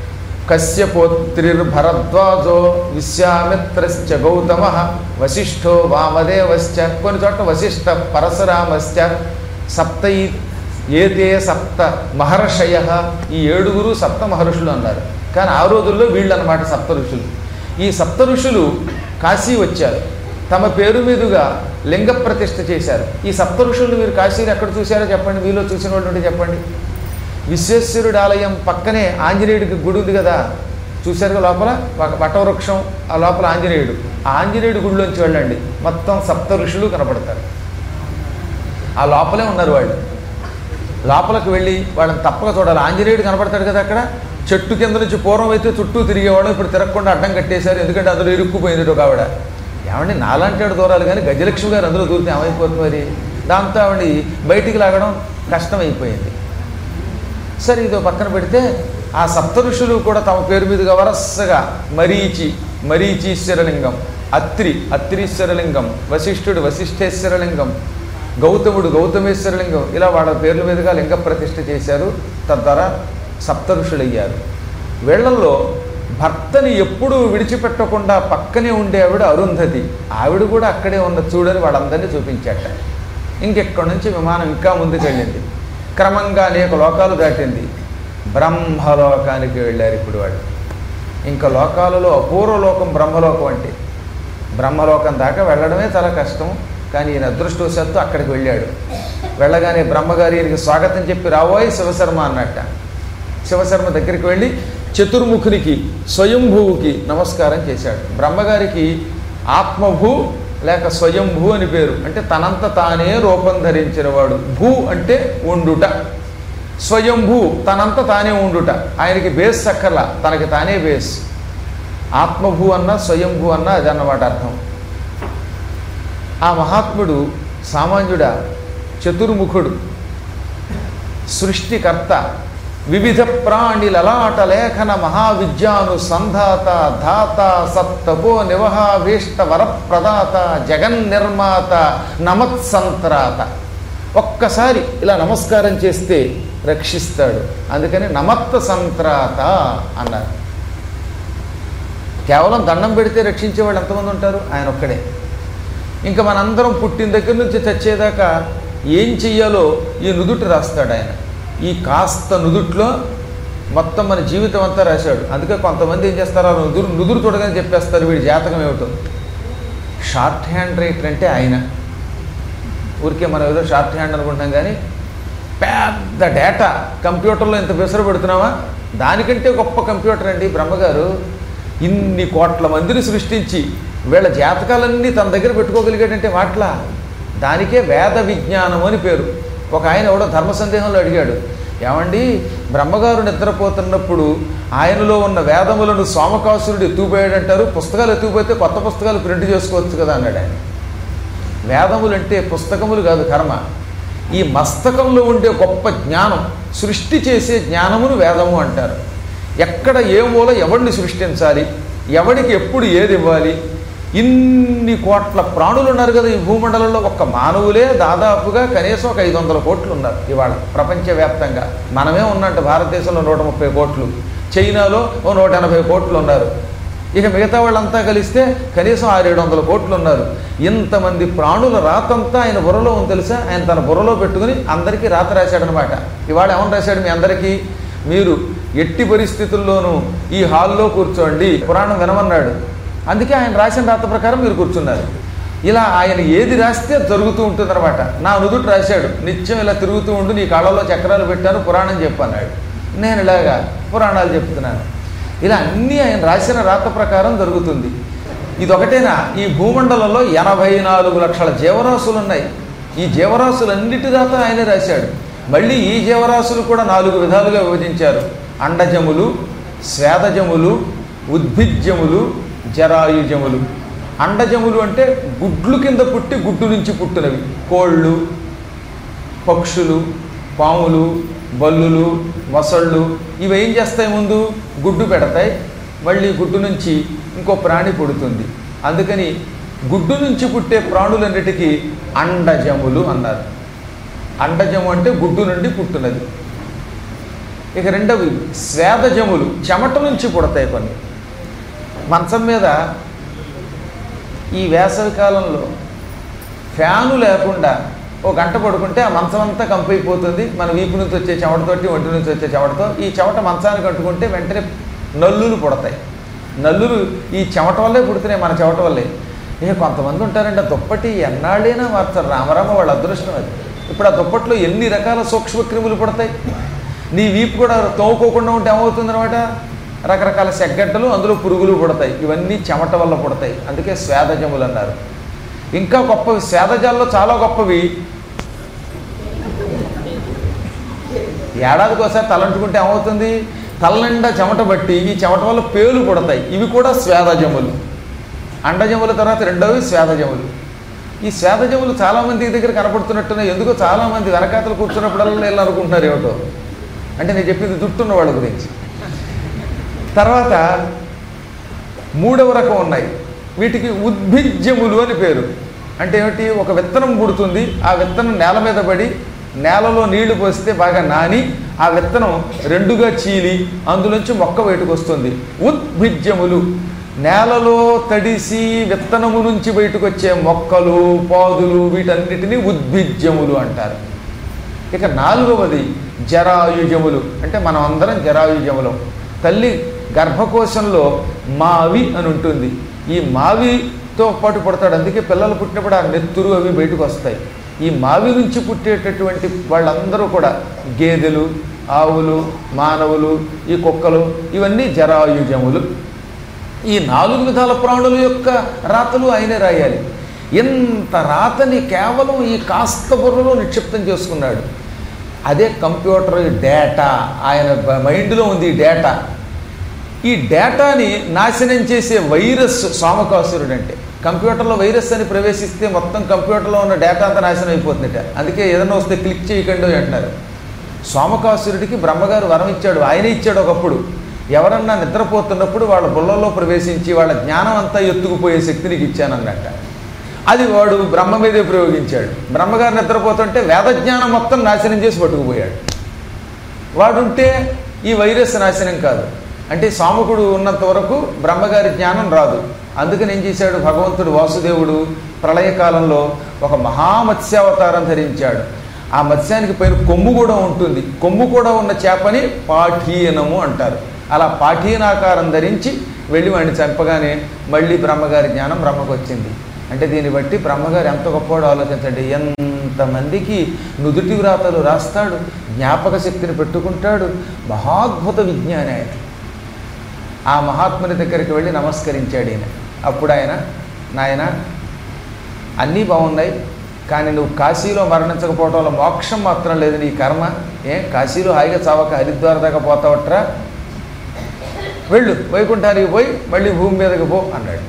కశ్యపోత్రిర్భరద్వాజో విశ్వామిత్రశ్చ గౌతమ వశిష్ఠో వామదేవశ్చ కొన్ని చోట్ల వశిష్ఠ పరశురామశ్చ సప్త ఏతే సప్త మహర్షయ ఈ ఏడుగురు సప్త మహర్షులు అన్నారు కానీ ఆ రోజుల్లో వీళ్ళు అన్నమాట సప్త ఋషులు ఈ సప్త ఋషులు కాశీ వచ్చారు తమ పేరు మీదుగా లింగ ప్రతిష్ఠ చేశారు ఈ సప్త ఋషులు మీరు కాశీని ఎక్కడ చూశారో చెప్పండి మీలో చూసిన వాళ్ళు ఉంటే చెప్పండి విశ్వేశ్వరుడి ఆలయం పక్కనే ఆంజనేయుడికి గుడి ఉంది కదా చూశారుగా లోపల ఒక వటవృక్షం ఆ లోపల ఆంజనేయుడు ఆ ఆంజనేయుడి గుడిలోంచి వెళ్ళండి మొత్తం సప్త ఋషులు కనపడతారు ఆ లోపలే ఉన్నారు వాళ్ళు లోపలికి వెళ్ళి వాళ్ళని తప్పక చూడాలి ఆంజనేయుడు కనపడతాడు కదా అక్కడ చెట్టు కింద నుంచి పూర్వం అయితే చుట్టూ తిరిగేవాడు ఇప్పుడు తిరగకుండా అడ్డం కట్టేశారు ఎందుకంటే అందులో ఇరుక్కుపోయింది ఒక ఆవిడ ఏమండి నాలాంటి వాడు దూరాలు కానీ గజలక్ష్మి గారు అందులో దూరితే ఏమైపోతుంది మరి దాంతో ఆవిడ బయటికి లాగడం కష్టమైపోయింది సరే ఇదో పక్కన పెడితే ఆ సప్త ఋషులు కూడా తమ పేరు మీదుగా వరసగా మరీచి మరీచీశ్వరలింగం అత్రి అత్రీశ్వరలింగం వశిష్ఠుడు వశిష్ఠేశ్వరలింగం గౌతముడు గౌతమేశ్వరలింగం ఇలా వాళ్ళ పేర్ల మీదుగా లింగ ప్రతిష్ఠ చేశారు తద్వారా సప్త ఋషులయ్యారు వీళ్ళల్లో భర్తని ఎప్పుడూ విడిచిపెట్టకుండా పక్కనే ఉండే ఆవిడ అరుంధతి ఆవిడ కూడా అక్కడే ఉన్న చూడని వాళ్ళందరినీ చూపించాట ఇంకెక్కడి నుంచి విమానం ఇంకా ముందుకెళ్ళింది క్రమంగా అనేక లోకాలు దాటింది బ్రహ్మలోకానికి వెళ్ళారు ఇప్పుడు వాళ్ళు ఇంకా లోకాలలో అపూర్వ లోకం బ్రహ్మలోకం అంటే బ్రహ్మలోకం దాకా వెళ్ళడమే చాలా కష్టం కానీ ఈయన అదృష్టవశాత్తు అక్కడికి వెళ్ళాడు వెళ్ళగానే బ్రహ్మగారి ఈయనకి స్వాగతం చెప్పి రాబోయ్ శివశర్మ అన్నట్ట శివశర్మ దగ్గరికి వెళ్ళి చతుర్ముఖునికి స్వయంభువుకి నమస్కారం చేశాడు బ్రహ్మగారికి ఆత్మభూ లేక స్వయంభూ అని పేరు అంటే తనంత తానే రూపం ధరించినవాడు భూ అంటే ఉండుట స్వయంభూ తనంత తానే ఉండుట ఆయనకి బేస్ సక్కర్లా తనకి తానే బేస్ ఆత్మభూ అన్న స్వయంభూ అన్న అదన్నమాట అర్థం ఆ మహాత్ముడు సామాన్యుడా చతుర్ముఖుడు సృష్టికర్త వివిధ ప్రాణి లలాట లేఖన మహావిద్యాను సంధాత ధాత సప్తపో నివహాభీష్ట వరప్రదాత జగన్నిర్మాత నమత్సంత్రాత ఒక్కసారి ఇలా నమస్కారం చేస్తే రక్షిస్తాడు అందుకని నమత్త సంత్రాత అన్నారు కేవలం దండం పెడితే రక్షించే వాళ్ళు ఎంతమంది ఉంటారు ఆయన ఒక్కడే ఇంకా మనందరం పుట్టిన దగ్గర నుంచి చచ్చేదాకా ఏం చెయ్యాలో ఈ నుదుటి రాస్తాడు ఆయన ఈ కాస్త నుదుట్లో మొత్తం మన జీవితం అంతా రాశాడు అందుకే కొంతమంది ఏం చేస్తారు ఆ నుదురు నుదురు చూడగానే చెప్పేస్తారు వీడి జాతకం ఏమిటో షార్ట్ హ్యాండ్ రైటర్ అంటే ఆయన ఊరికే మనం ఏదో షార్ట్ హ్యాండ్ అనుకుంటాం కానీ పెద్ద డేటా కంప్యూటర్లో ఇంత విసరు పెడుతున్నావా దానికంటే గొప్ప కంప్యూటర్ అండి బ్రహ్మగారు ఇన్ని కోట్ల మందిని సృష్టించి వీళ్ళ జాతకాలన్నీ తన దగ్గర పెట్టుకోగలిగాడంటే మాటలా దానికే వేద విజ్ఞానం అని పేరు ఒక ఆయన ఎవడో ధర్మ సందేహంలో అడిగాడు ఏమండి బ్రహ్మగారు నిద్రపోతున్నప్పుడు ఆయనలో ఉన్న వేదములను సోమకాసురుడు ఎత్తుకుపోయాడంటారు పుస్తకాలు ఎత్తుకుపోతే కొత్త పుస్తకాలు ప్రింట్ చేసుకోవచ్చు కదా అన్నాడు ఆయన వేదములు అంటే పుస్తకములు కాదు కర్మ ఈ మస్తకంలో ఉండే గొప్ప జ్ఞానం సృష్టి చేసే జ్ఞానమును వేదము అంటారు ఎక్కడ ఏ మూల ఎవడిని సృష్టించాలి ఎవడికి ఎప్పుడు ఏది ఇవ్వాలి ఇన్ని కోట్ల ప్రాణులు ఉన్నారు కదా ఈ భూమండలంలో ఒక్క మానవులే దాదాపుగా కనీసం ఒక ఐదు వందల కోట్లు ఉన్నారు ఇవాళ ప్రపంచవ్యాప్తంగా మనమే ఉన్నట్టు భారతదేశంలో నూట ముప్పై కోట్లు చైనాలో ఓ నూట ఎనభై కోట్లు ఉన్నారు ఇక మిగతా వాళ్ళంతా కలిస్తే కనీసం ఆరేడు వందల కోట్లు ఉన్నారు ఇంతమంది ప్రాణుల రాతంతా ఆయన బుర్రలో ఉంది తెలుసా ఆయన తన బుర్రలో పెట్టుకుని అందరికీ రాత రాశాడనమాట ఇవాళ ఏమని రాశాడు మీ అందరికీ మీరు ఎట్టి పరిస్థితుల్లోనూ ఈ హాల్లో కూర్చోండి పురాణం వినమన్నాడు అందుకే ఆయన రాసిన రాత ప్రకారం మీరు కూర్చున్నారు ఇలా ఆయన ఏది రాస్తే అది జరుగుతూ ఉంటుందన్నమాట నా నుదుటి రాశాడు నిత్యం ఇలా తిరుగుతూ ఉండు నీ కాళ్ళలో చక్రాలు పెట్టాను పురాణం చెప్పన్నాడు నేను ఇలాగా పురాణాలు చెప్తున్నాను ఇలా అన్నీ ఆయన రాసిన రాత ప్రకారం జరుగుతుంది ఇదొకటేనా ఈ భూమండలంలో ఎనభై నాలుగు లక్షల జీవరాశులు ఉన్నాయి ఈ జీవరాశులన్నిటి రాత ఆయనే రాశాడు మళ్ళీ ఈ జీవరాశులు కూడా నాలుగు విధాలుగా విభజించారు అండజములు స్వేదజములు ఉద్భిజ్యములు జరాయుజములు అండజములు అంటే గుడ్లు కింద పుట్టి గుడ్డు నుంచి పుట్టినవి కోళ్ళు పక్షులు పాములు బల్లులు మొసళ్ళు ఇవి ఏం చేస్తాయి ముందు గుడ్డు పెడతాయి మళ్ళీ గుడ్డు నుంచి ఇంకో ప్రాణి పుడుతుంది అందుకని గుడ్డు నుంచి పుట్టే ప్రాణులన్నిటికీ అండజములు అన్నారు అండజము అంటే గుడ్డు నుండి పుట్టినది ఇక రెండవి స్వేదజములు చెమట నుంచి పుడతాయి కొన్ని మంచం మీద ఈ వేసవి కాలంలో ఫ్యాను లేకుండా ఓ గంట పడుకుంటే ఆ మంచం అంతా కంపైపోతుంది మన వీపు నుంచి వచ్చే చెమటతోటి ఒంటి నుంచి వచ్చే చెమటతో ఈ చెమట మంచానికి కట్టుకుంటే వెంటనే నల్లులు పుడతాయి నల్లులు ఈ చెమట వల్లే పుడుతున్నాయి మన చెమట వల్లే ఇక కొంతమంది ఉంటారండి ఆ దుప్పటి ఎన్నాళ్ళైనా మార్చారు రామరామ వాళ్ళ అదృష్టం అది ఇప్పుడు ఆ దుప్పట్లో ఎన్ని రకాల సూక్ష్మక్రిములు పుడతాయి నీ వీపు కూడా తోముకోకుండా ఉంటే ఏమవుతుంది అనమాట రకరకాల సెగ్గడ్డలు అందులో పురుగులు పుడతాయి ఇవన్నీ చెమట వల్ల పుడతాయి అందుకే స్వేదజములు అన్నారు ఇంకా గొప్పవి స్వేదజాల్లో చాలా గొప్పవి ఏడాదికి ఒకసారి తలంటుకుంటే ఏమవుతుంది తలనిండా చెమట బట్టి ఈ చెమట వల్ల పేలు పుడతాయి ఇవి కూడా స్వేదజములు అండజముల తర్వాత రెండవవి స్వేదజములు ఈ స్వేదజములు చాలామంది దగ్గర కనపడుతున్నట్టున్నాయి ఎందుకో చాలామంది వెనకాతలు కూర్చున్నప్పుడల్లా వెళ్ళి అనుకుంటున్నారు ఏమిటో అంటే నేను చెప్పింది జుట్టున్న వాళ్ళ గురించి తర్వాత మూడవ రకం ఉన్నాయి వీటికి ఉద్భిజ్యములు అని పేరు అంటే ఏమిటి ఒక విత్తనం పుడుతుంది ఆ విత్తనం నేల మీద పడి నేలలో నీళ్లు పోస్తే బాగా నాని ఆ విత్తనం రెండుగా చీలి అందులోంచి మొక్క బయటకు వస్తుంది ఉద్భిజ్యములు నేలలో తడిసి విత్తనము నుంచి బయటకు వచ్చే మొక్కలు పాదులు వీటన్నిటినీ ఉద్భిజ్యములు అంటారు ఇక నాలుగవది జరాయుజములు అంటే మనం అందరం జరాయుజములం తల్లి గర్భకోశంలో మావి అని ఉంటుంది ఈ మావితో పాటు పుడతాడు అందుకే పిల్లలు పుట్టినప్పుడు ఆ నెత్తురు అవి బయటకు వస్తాయి ఈ మావి నుంచి పుట్టేటటువంటి వాళ్ళందరూ కూడా గేదెలు ఆవులు మానవులు ఈ కుక్కలు ఇవన్నీ జరాయుజములు ఈ నాలుగు విధాల ప్రాణుల యొక్క రాతలు ఆయనే రాయాలి ఇంత రాతని కేవలం ఈ కాస్త బుర్రలో నిక్షిప్తం చేసుకున్నాడు అదే కంప్యూటర్ డేటా ఆయన బ- మైండ్లో ఉంది ఈ డేటా ఈ డేటాని నాశనం చేసే వైరస్ సోమకాసురుడు అంటే కంప్యూటర్లో వైరస్ అని ప్రవేశిస్తే మొత్తం కంప్యూటర్లో ఉన్న డేటా అంతా నాశనం అయిపోతుందట అందుకే ఏదైనా వస్తే క్లిక్ చేయకండి అంటున్నారు సోమకాసురుడికి బ్రహ్మగారు వరం ఇచ్చాడు ఆయన ఇచ్చాడు ఒకప్పుడు ఎవరన్నా నిద్రపోతున్నప్పుడు వాళ్ళ బుర్రలో ప్రవేశించి వాళ్ళ జ్ఞానం అంతా ఎత్తుకుపోయే శక్తి నీకు ఇచ్చానన్నట్ట అది వాడు బ్రహ్మ మీదే ప్రయోగించాడు బ్రహ్మగారు నిద్రపోతుంటే వేదజ్ఞానం మొత్తం నాశనం చేసి పట్టుకుపోయాడు వాడుంటే ఈ వైరస్ నాశనం కాదు అంటే సాముకుడు ఉన్నంత వరకు బ్రహ్మగారి జ్ఞానం రాదు అందుకని ఏం చేశాడు భగవంతుడు వాసుదేవుడు ప్రళయకాలంలో ఒక మహామత్స్యావతారం ధరించాడు ఆ మత్స్యానికి పైన కొమ్ము కూడా ఉంటుంది కొమ్ము కూడా ఉన్న చేపని పాఠీయనము అంటారు అలా పాఠీయనాకారం ధరించి వెళ్ళి వాడిని చంపగానే మళ్ళీ బ్రహ్మగారి జ్ఞానం బ్రహ్మకు వచ్చింది అంటే దీన్ని బట్టి బ్రహ్మగారు ఎంత గొప్పవాడో ఆలోచించండి ఎంతమందికి నుదుటి వ్రాతలు రాస్తాడు జ్ఞాపక శక్తిని పెట్టుకుంటాడు మహాద్భుత విజ్ఞాని ఆయన ఆ మహాత్ముని దగ్గరికి వెళ్ళి నమస్కరించాడు ఈయన అప్పుడు ఆయన నాయన అన్నీ బాగున్నాయి కానీ నువ్వు కాశీలో మరణించకపోవటం వల్ల మోక్షం మాత్రం లేదు నీ కర్మ ఏ కాశీలో హాయిగా చావక హరిద్వార దాకా పోతావట్రా వెళ్ళు వైకుంఠానికి పోయి మళ్ళీ భూమి మీదకి పో అన్నాడు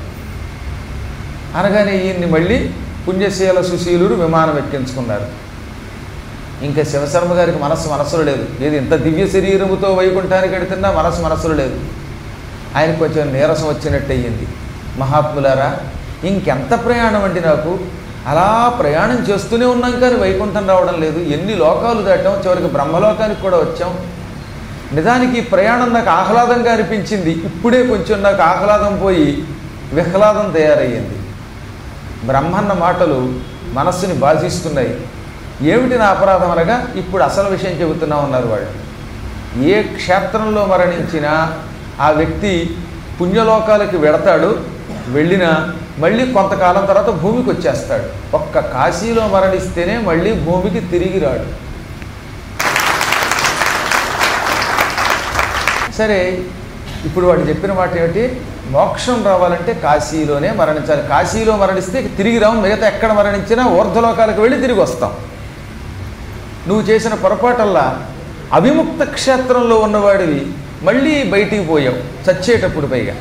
అనగానే ఈయన్ని మళ్ళీ పుణ్యశీల సుశీలుడు విమానం ఎక్కించుకున్నారు ఇంకా శివశర్మ గారికి మనస్సు మనస్సులో లేదు ఏది ఇంత దివ్య శరీరముతో వైకుంఠానికి వెడుతున్నా మనస్సు మనస్సులో లేదు ఆయనకు కొంచెం నీరసం వచ్చినట్టు అయ్యింది మహాత్ములారా ఇంకెంత ప్రయాణం అండి నాకు అలా ప్రయాణం చేస్తూనే ఉన్నాం కానీ వైకుంఠం రావడం లేదు ఎన్ని లోకాలు దాటాం చివరికి బ్రహ్మలోకానికి కూడా వచ్చాం నిజానికి ఈ ప్రయాణం నాకు ఆహ్లాదంగా అనిపించింది ఇప్పుడే కొంచెం నాకు ఆహ్లాదం పోయి విహ్లాదం తయారయ్యింది బ్రహ్మన్న మాటలు మనస్సుని బాధిస్తున్నాయి ఏమిటి నా అపరాధం అనగా ఇప్పుడు అసలు విషయం చెబుతున్నా ఉన్నారు వాళ్ళు ఏ క్షేత్రంలో మరణించినా ఆ వ్యక్తి పుణ్యలోకాలకి వెడతాడు వెళ్ళినా మళ్ళీ కొంతకాలం తర్వాత భూమికి వచ్చేస్తాడు ఒక్క కాశీలో మరణిస్తేనే మళ్ళీ భూమికి తిరిగి రాడు సరే ఇప్పుడు వాడు చెప్పిన మాట ఏమిటి మోక్షం రావాలంటే కాశీలోనే మరణించాలి కాశీలో మరణిస్తే తిరిగి రావు మిగతా ఎక్కడ మరణించినా ఊర్ధ్వలోకాలకు వెళ్ళి తిరిగి వస్తాం నువ్వు చేసిన పొరపాటల్లా అవిముక్త క్షేత్రంలో ఉన్నవాడివి మళ్ళీ బయటికి పోయావు చచ్చేటప్పుడు పైగా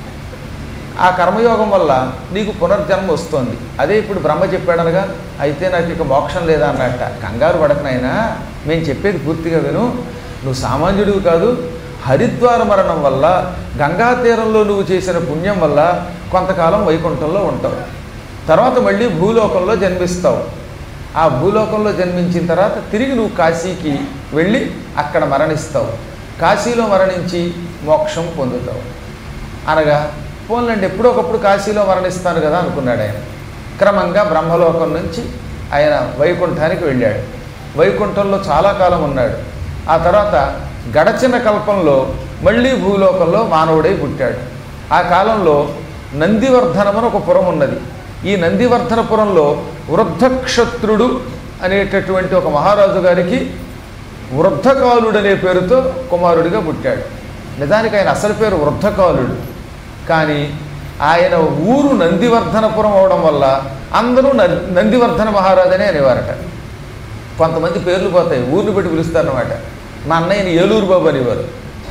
ఆ కర్మయోగం వల్ల నీకు పునర్జన్మ వస్తుంది అదే ఇప్పుడు బ్రహ్మ చెప్పాడనగా అయితే నాకు ఇక మోక్షం లేదా అన్నట్ట కంగారు పడకనైనా మేము చెప్పేది పూర్తిగా విను నువ్వు సామాన్యుడివి కాదు హరిద్వార మరణం వల్ల గంగా తీరంలో నువ్వు చేసిన పుణ్యం వల్ల కొంతకాలం వైకుంఠంలో ఉంటావు తర్వాత మళ్ళీ భూలోకంలో జన్మిస్తావు ఆ భూలోకంలో జన్మించిన తర్వాత తిరిగి నువ్వు కాశీకి వెళ్ళి అక్కడ మరణిస్తావు కాశీలో మరణించి మోక్షం పొందుతావు అనగా పోన్లండి ఎప్పుడో ఒకప్పుడు కాశీలో మరణిస్తాను కదా అనుకున్నాడు ఆయన క్రమంగా బ్రహ్మలోకం నుంచి ఆయన వైకుంఠానికి వెళ్ళాడు వైకుంఠంలో చాలా కాలం ఉన్నాడు ఆ తర్వాత గడచిన కల్పంలో మళ్ళీ భూలోకంలో మానవుడై పుట్టాడు ఆ కాలంలో నందివర్ధనమని ఒక పురం ఉన్నది ఈ నందివర్ధనపురంలో వృద్ధక్షత్రుడు అనేటటువంటి ఒక మహారాజు గారికి వృద్ధకాలుడు అనే పేరుతో కుమారుడిగా పుట్టాడు నిజానికి ఆయన అసలు పేరు వృద్ధకాలుడు కానీ ఆయన ఊరు నందివర్ధనపురం అవడం వల్ల అందరూ న- నందివర్ధన మహారాజనే అనేవారట కొంతమంది పేర్లు పోతాయి ఊరిని పెట్టి పిలుస్తారన్నమాట మా అన్నయ్యని ఏలూరు బాబు అనేవారు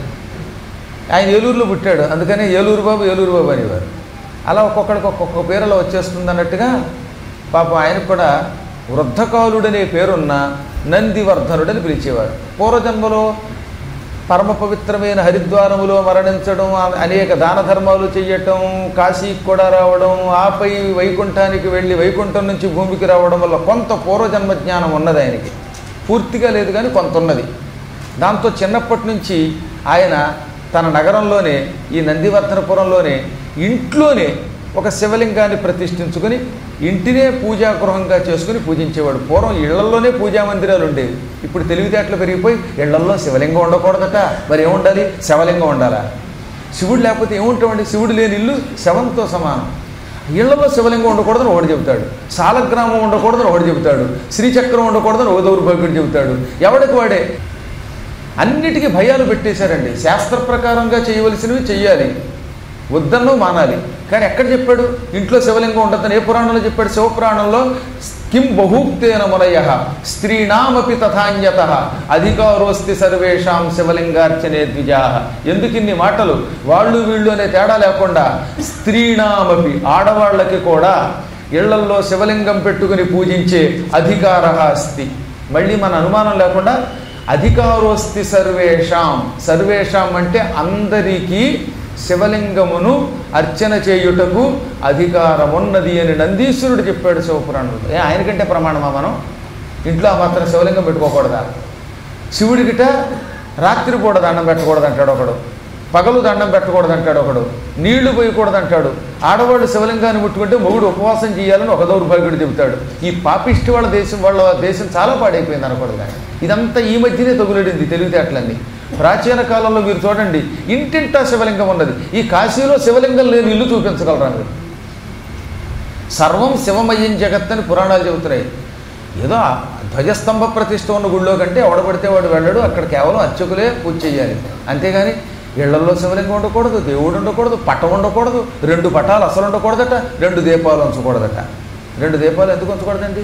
ఆయన ఏలూరులో పుట్టాడు అందుకనే ఏలూరు బాబు ఏలూరు బాబు అనేవారు అలా ఒక్కొక్కడికి ఒక్కొక్క పేరు అలా వచ్చేస్తుంది అన్నట్టుగా పాపం ఆయనకు కూడా వృద్ధకాలుడనే పేరున్న నందివర్ధనుడని పిలిచేవారు పూర్వజన్మలో పరమ పవిత్రమైన హరిద్వారములో మరణించడం ఆ- అనేక దాన ధర్మాలు చేయటం కాశీకి కూడా రావడం ఆపై వైకుంఠానికి వెళ్ళి వైకుంఠం నుంచి భూమికి రావడం వల్ల కొంత పూర్వజన్మ జ్ఞానం ఉన్నది ఆయనకి పూర్తిగా లేదు కానీ కొంత ఉన్నది దాంతో చిన్నప్పటి నుంచి ఆయన తన నగరంలోనే ఈ నందివర్ధనపురంలోనే ఇంట్లోనే ఒక శివలింగాన్ని ప్రతిష్ఠించుకుని ఇంటినే పూజా గృహంగా చేసుకుని పూజించేవాడు పూర్వం ఇళ్లలోనే పూజా మందిరాలు ఉండేవి ఇప్పుడు తెలివితేటలు పెరిగిపోయి ఇళ్లల్లో శివలింగం ఉండకూడదట మరి ఏముండాలి శివలింగం ఉండాలా శివుడు లేకపోతే ఏముంటామండి శివుడు లేని ఇల్లు శవంతో సమానం ఇళ్లలో శివలింగం ఉండకూడదని ఒకటి చెబుతాడు సాలగ్రామం ఉండకూడదని ఒకటి చెబుతాడు శ్రీచక్రం ఉండకూడదని ఓ దౌర్భాగ్యుడు చెబుతాడు ఎవడికి వాడే అన్నిటికీ భయాలు పెట్టేశారండి శాస్త్ర ప్రకారంగా చేయవలసినవి చెయ్యాలి వద్దన్నో మానాలి కానీ ఎక్కడ చెప్పాడు ఇంట్లో శివలింగం ఉండద్దని ఏ పురాణంలో చెప్పాడు శివపురాణంలో కిం బహూక్తేన మునయ స్త్రీణామపి తథాన్యత అధికారోస్తి సర్వేషాం శివలింగార్చనే ద్విజా ఎందుకు ఇన్ని మాటలు వాళ్ళు వీళ్ళు అనే తేడా లేకుండా స్త్రీణామపి ఆడవాళ్ళకి కూడా ఇళ్లల్లో శివలింగం పెట్టుకుని పూజించే అధికార అస్తి మళ్ళీ మన అనుమానం లేకుండా అధికారోస్తి సర్వేషాం సర్వేషాం అంటే అందరికీ శివలింగమును అర్చన చేయుటకు అధికారమున్నది అని నందీశ్వరుడు చెప్పాడు శివపురాణంలో ఏ ఆయనకంటే ప్రమాణమా మనం ఇంట్లో ఆ మాత్రం శివలింగం పెట్టుకోకూడదా శివుడికిట రాత్రిపూట దండం పెట్టకూడదు అంటాడు ఒకడు పగలు దండం పెట్టకూడదు అంటాడు ఒకడు నీళ్లు పోయకూడదు అంటాడు ఆడవాళ్ళు శివలింగాన్ని ముట్టుకుంటే మొగుడు ఉపవాసం చేయాలని ఒక దౌర్భాగ్యుడు చెబుతాడు ఈ పాపిష్టి వాళ్ళ దేశం వాళ్ళ దేశం చాలా పాడైపోయింది అనకూడదు కానీ ఇదంతా ఈ మధ్యనే తగులడింది తెలివితేటలన్నీ ప్రాచీన కాలంలో మీరు చూడండి ఇంటింటా శివలింగం ఉన్నది ఈ కాశీలో శివలింగం లేని ఇల్లు చూపించగలరా మీరు సర్వం శివమయం జగత్ అని పురాణాలు చెబుతున్నాయి ఏదో ఆ ధ్వజస్తంభ ప్రతిష్ఠ ఉన్న గుళ్ళో కంటే ఎవడబడితే వాడు వెళ్ళడు అక్కడ కేవలం అర్చకులే పూజ చేయాలి అంతేగాని ఇళ్లలో శివలింగం ఉండకూడదు దేవుడు ఉండకూడదు పటం ఉండకూడదు రెండు పటాలు అసలు ఉండకూడదట రెండు దీపాలు ఉంచకూడదట రెండు దీపాలు ఎందుకు ఉంచకూడదండి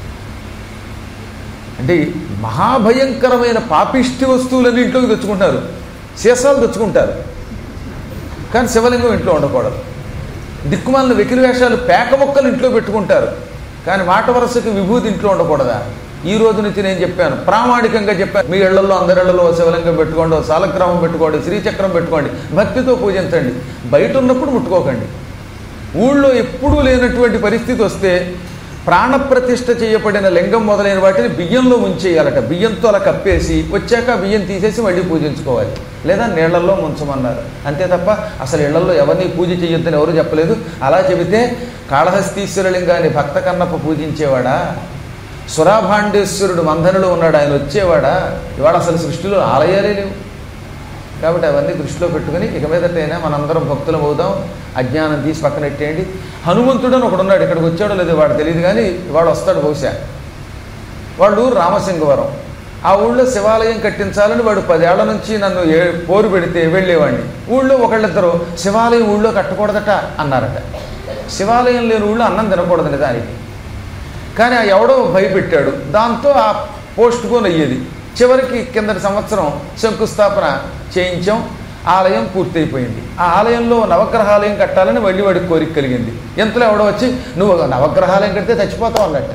అంటే మహాభయంకరమైన పాపిష్టి వస్తువులన్నీ ఇంట్లోకి తెచ్చుకుంటారు సీసాలు తెచ్చుకుంటారు కానీ శివలింగం ఇంట్లో ఉండకూడదు దిక్కుమాలిన వెకిలి వేషాలు పేక మొక్కలు ఇంట్లో పెట్టుకుంటారు కానీ మాట వరుసకి విభూతి ఇంట్లో ఉండకూడదా ఈ రోజు నుంచి నేను చెప్పాను ప్రామాణికంగా చెప్పాను మీ ఇళ్లలో అందరి ఇళ్లలో ఓ శివలింగం పెట్టుకోండి ఓ సాలగ్రామం పెట్టుకోండి శ్రీచక్రం పెట్టుకోండి భక్తితో పూజించండి బయట ఉన్నప్పుడు ముట్టుకోకండి ఊళ్ళో ఎప్పుడూ లేనటువంటి పరిస్థితి వస్తే ప్రాణప్రతిష్ఠ చేయబడిన లింగం మొదలైన వాటిని బియ్యంలో ఉంచేయాలట బియ్యంతో అలా కప్పేసి వచ్చాక ఆ బియ్యం తీసేసి మళ్ళీ పూజించుకోవాలి లేదా నీళ్లలో ముంచమన్నారు అంతే తప్ప అసలు ఇళ్లలో ఎవరిని పూజ చేయొద్దని ఎవరు చెప్పలేదు అలా చెబితే కాళహస్తీశ్వర లింగాన్ని భక్త కన్నప్ప పూజించేవాడా సురాభాండేశ్వరుడు మంధనులో ఉన్నాడు ఆయన వచ్చేవాడా ఇవాళ అసలు సృష్టిలో ఆలయాలే లేవు కాబట్టి అవన్నీ దృష్టిలో పెట్టుకుని ఇక మీదటైనా మనందరం భక్తులం అవుదాం అజ్ఞానం తీసి పక్కన పెట్టేయండి హనుమంతుడు అని ఒకడు ఉన్నాడు ఇక్కడికి వచ్చాడో లేదో వాడు తెలియదు కానీ వాడు వస్తాడు బహుశా వాళ్ళు రామసింగవరం ఆ ఊళ్ళో శివాలయం కట్టించాలని వాడు పదేళ్ల నుంచి నన్ను ఏ పోరు పెడితే వెళ్ళేవాడిని ఊళ్ళో ఒకళ్ళిద్దరు శివాలయం ఊళ్ళో కట్టకూడదట అన్నారట శివాలయం లేని ఊళ్ళో అన్నం తినకూడదు నిజానికి కానీ ఆ ఎవడో భయపెట్టాడు దాంతో ఆ పోస్ట్ పోన్ అయ్యేది చివరికి కిందటి సంవత్సరం శంకుస్థాపన చేయించాం ఆలయం పూర్తయిపోయింది ఆ ఆలయంలో నవగ్రహాలయం కట్టాలని మళ్ళీ వాడికి కోరిక కలిగింది ఎంతలో ఎవడో వచ్చి నువ్వు నవగ్రహాలయం కడితే చచ్చిపోతావు అన్నట్టు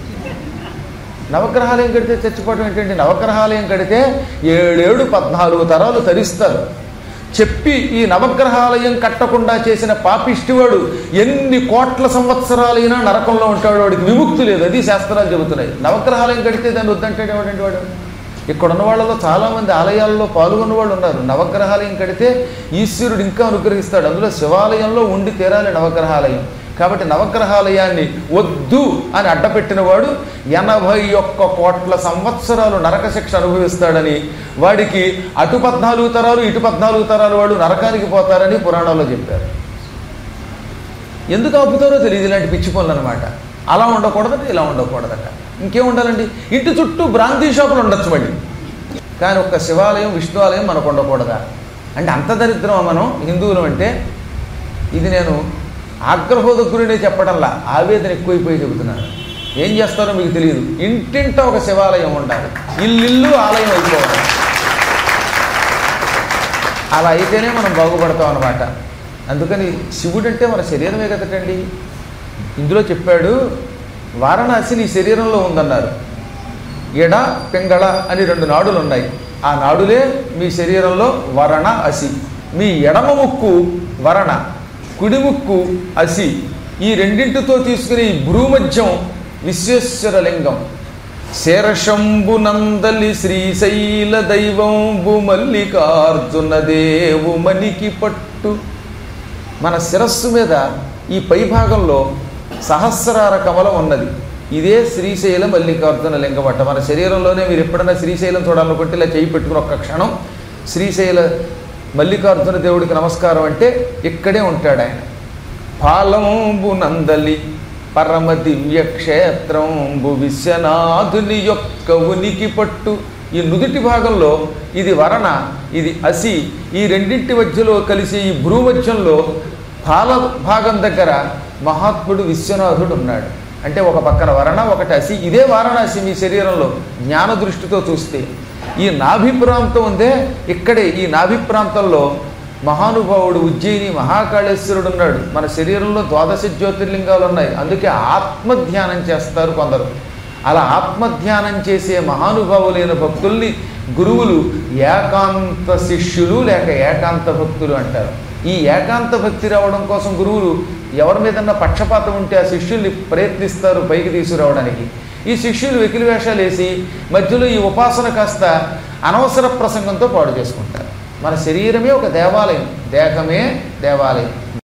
నవగ్రహాలయం కడితే చచ్చిపోవడం ఏంటంటే నవగ్రహాలయం కడితే ఏడేడు పద్నాలుగు తరాలు తరిస్తారు చెప్పి ఈ నవగ్రహాలయం కట్టకుండా చేసిన పాపిష్టివాడు ఎన్ని కోట్ల సంవత్సరాలైనా నరకంలో ఉంటాడు వాడికి విముక్తి లేదు అది శాస్త్రాలు చెబుతున్నాయి నవగ్రహాలయం కడితే దాన్ని వద్దంటాడు ఎవడండి వాడు ఇక్కడ ఉన్న వాళ్ళలో చాలామంది ఆలయాల్లో పాల్గొన్న వాళ్ళు ఉన్నారు నవగ్రహాలయం కడితే ఈశ్వరుడు ఇంకా అనుగ్రహిస్తాడు అందులో శివాలయంలో ఉండి తీరాలి నవగ్రహాలయం కాబట్టి నవగ్రహాలయాన్ని వద్దు అని అడ్డపెట్టిన వాడు ఎనభై ఒక్క కోట్ల సంవత్సరాలు నరక శిక్ష అనుభవిస్తాడని వాడికి అటు పద్నాలుగు తరాలు ఇటు పద్నాలుగు తరాలు వాడు నరకానికి పోతారని పురాణాల్లో చెప్పారు ఎందుకు ఆపుతారో తెలియదు ఇలాంటి పిచ్చి పనులు అనమాట అలా ఉండకూడదట ఇలా ఉండకూడదట ఇంకేం ఉండాలండి ఇంటి చుట్టూ బ్రాంతి షాపులు ఉండొచ్చు మళ్ళీ కానీ ఒక్క శివాలయం విష్ణు ఆలయం మనకు ఉండకూడదా అంటే అంత దరిద్రమా మనం హిందువులు అంటే ఇది నేను ఆగ్రహోదగ్గురునే చెప్పడంలా ఆవేదన ఎక్కువైపోయి చెబుతున్నాను ఏం చేస్తారో మీకు తెలియదు ఇంటింట ఒక శివాలయం ఉండాలి ఇల్లు ఆలయం అయిపోవాలి అలా అయితేనే మనం బాగుపడతాం అనమాట అందుకని శివుడు అంటే మన శరీరమే కదటండి ఇందులో చెప్పాడు వారణాసి నీ శరీరంలో ఉందన్నారు ఎడ పింగళ అని రెండు నాడులు ఉన్నాయి ఆ నాడులే మీ శరీరంలో వరణ అసి మీ ఎడమ ముక్కు వరణ కుడి ముక్కు అసి ఈ రెండింటితో తీసుకుని ఈ భ్రూమధ్యం విశ్వేశ్వర లింగం శేరశంభు నందలి శ్రీశైల దైవంబు మల్లికార్జున దేవు మనికి పట్టు మన శిరస్సు మీద ఈ పైభాగంలో సహస్రార కమలం ఉన్నది ఇదే శ్రీశైల మల్లికార్జున లింగమట్ట మన శరీరంలోనే మీరు ఎప్పుడైనా శ్రీశైలం చూడాలనుకుంటే ఇలా చేయి పెట్టుకుని ఒక్క క్షణం శ్రీశైల మల్లికార్జున దేవుడికి నమస్కారం అంటే ఇక్కడే ఉంటాడు ఆయన పాలంబు నందలి పరమ దివ్య క్షేత్రంబు విశ్వనాథుని యొక్క ఉనికి పట్టు ఈ నుదుటి భాగంలో ఇది వరణ ఇది అసి ఈ రెండింటి మధ్యలో కలిసి ఈ భ్రూమధ్యంలో పాల భాగం దగ్గర మహాత్ముడు విశ్వనాథుడు ఉన్నాడు అంటే ఒక పక్కన వరణ ఒకటి అసి ఇదే వారణాసి మీ శరీరంలో జ్ఞాన దృష్టితో చూస్తే ఈ నాభి ప్రాంతం ఉందే ఇక్కడే ఈ నాభి ప్రాంతంలో మహానుభావుడు ఉజ్జయిని మహాకాళేశ్వరుడు ఉన్నాడు మన శరీరంలో ద్వాదశ జ్యోతిర్లింగాలు ఉన్నాయి అందుకే ఆత్మధ్యానం చేస్తారు కొందరు అలా ఆత్మధ్యానం చేసే మహానుభావులైన భక్తుల్ని గురువులు ఏకాంత శిష్యులు లేక ఏకాంత భక్తులు అంటారు ఈ ఏకాంత భక్తి రావడం కోసం గురువులు ఎవరి మీదన్నా పక్షపాతం ఉంటే ఆ శిష్యుల్ని ప్రయత్నిస్తారు పైకి తీసుకురావడానికి ఈ శిష్యులు వెకిలి వేషాలు వేసి మధ్యలో ఈ ఉపాసన కాస్త అనవసర ప్రసంగంతో పాడు చేసుకుంటారు మన శరీరమే ఒక దేవాలయం దేహమే దేవాలయం